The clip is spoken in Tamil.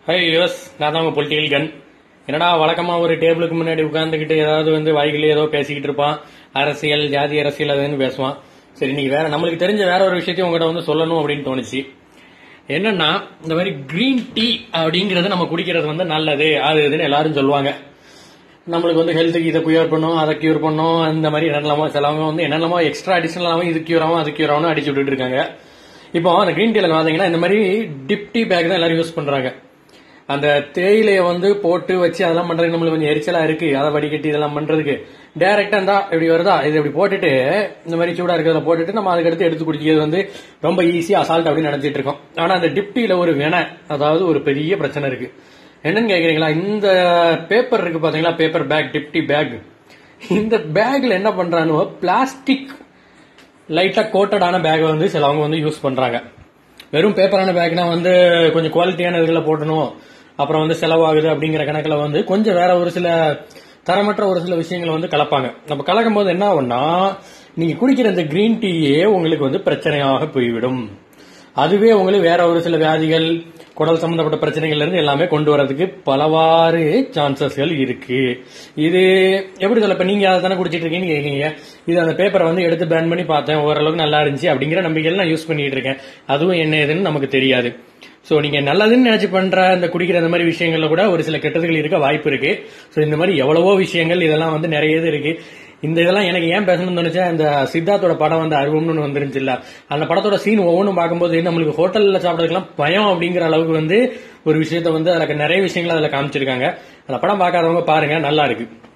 ஹை யோஸ் நான் தான் உங்க பொலிட்டிக்கல் கன் என்னடா வழக்கமா ஒரு டேபிளுக்கு முன்னாடி உட்கார்ந்துகிட்டு ஏதாவது வந்து வாய்களே ஏதோ பேசிக்கிட்டு இருப்பான் அரசியல் ஜாதி அரசியல் அதுன்னு பேசுவான் சரி நீங்க வேற நம்மளுக்கு தெரிஞ்ச வேற ஒரு விஷயத்தையும் உங்ககிட்ட வந்து சொல்லணும் அப்படின்னு தோணுச்சு என்னன்னா இந்த மாதிரி கிரீன் டீ அப்படிங்கறது நம்ம குடிக்கிறது வந்து நல்லது அது இதுன்னு எல்லாரும் சொல்லுவாங்க நம்மளுக்கு வந்து ஹெல்த்துக்கு இதை கியூர் பண்ணும் அதை கியூர் பண்ணும் அந்த மாதிரி என்னெல்லாமோ சிலவங்க வந்து என்னெல்லாமோ எக்ஸ்ட்ரா அடிஷனலாகவும் இது கியூர் ஆகும் அது கியூர் ஆகும் அடிச்சு விட்டுட்டு இருக்காங்க இப்போ அந்த கிரீன் டீல பாத்தீங்கன்னா இந்த மாதிரி டிப் டீ பேக் தான் எல்லாரும் யூஸ் பண்றாங்க அந்த தேயிலையை வந்து போட்டு வச்சு அதெல்லாம் பண்றதுக்கு நம்மளுக்கு கொஞ்சம் எரிச்சலா இருக்கு அதை வடிகட்டி இதெல்லாம் பண்றதுக்கு டைரக்டா இருந்தா இப்படி வருதா இது இப்படி போட்டுட்டு இந்த மாதிரி சூடா இருக்கிறத போட்டுட்டு நம்ம அதுக்கு அடுத்து எடுத்து குடிக்கிறது வந்து ரொம்ப ஈஸியா அசால்ட் அப்படின்னு நினைச்சிட்டு இருக்கோம் ஆனா அந்த டிப்டியில ஒரு வினை அதாவது ஒரு பெரிய பிரச்சனை இருக்கு என்னன்னு கேக்குறீங்களா இந்த பேப்பர் இருக்கு பாத்தீங்களா பேப்பர் பேக் டிப்டி பேக் இந்த பேக்ல என்ன பண்றானோ பிளாஸ்டிக் லைட்டா கோட்டடான பேக் வந்து சிலவங்க வந்து யூஸ் பண்றாங்க வெறும் பேப்பரான பேக்னா வந்து கொஞ்சம் குவாலிட்டியான இதுல போடணும் அப்புறம் வந்து செலவாகுது அப்படிங்கிற கணக்குல வந்து கொஞ்சம் வேற ஒரு சில தரமற்ற ஒரு சில விஷயங்களை வந்து கலப்பாங்க நம்ம கலக்கும் போது என்ன ஆகும்னா நீங்க குடிக்கிற இந்த கிரீன் டீயே உங்களுக்கு வந்து பிரச்சனையாக போய்விடும் அதுவே உங்களுக்கு வேற ஒரு சில வியாதிகள் குடல் சம்பந்தப்பட்ட பிரச்சனைகள்ல இருந்து எல்லாமே கொண்டு வரதுக்கு பலவாறு சான்சஸ்கள் இருக்கு இது எப்படி சொல்ல இப்ப நீங்க அதை தானே குடிச்சிட்டு இருக்கீங்கன்னு கேக்கீங்க இது அந்த பேப்பரை வந்து எடுத்து பேன் பண்ணி பார்த்தேன் ஓரளவுக்கு நல்லா இருந்துச்சு அப்படிங்கிற நம்பிக்கையில நான் யூஸ் பண்ணிட்டு இருக்கேன் அதுவும் என்ன ஏதுன்னு நமக்கு தெரியாது சோ நீங்க நல்லதுன்னு நினைச்சு பண்ற இந்த குடிக்கிற அந்த மாதிரி விஷயங்கள்ல கூட ஒரு சில கெட்டதுகள் இருக்க வாய்ப்பு இருக்கு சோ இந்த மாதிரி எவ்வளவோ விஷயங்கள் இதெல்லாம் வந்து நிறைய இது இருக்கு இந்த இதெல்லாம் எனக்கு ஏன் பேசணும்னு தோணுச்சா இந்த சித்தார்த்தோட படம் வந்து அருவம்னு வந்துருந்துச்சு இல்ல அந்த படத்தோட சீன் ஒவ்வொன்றும் பார்க்கும்போது நம்மளுக்கு ஹோட்டல்ல சாப்பிடறதுக்கெல்லாம் பயம் அப்படிங்கிற அளவுக்கு வந்து ஒரு விஷயத்த வந்து அதுல நிறைய விஷயங்கள் அதுல காமிச்சிருக்காங்க அந்த படம் பார்க்காதவங்க பாருங்க நல்லா இருக்கு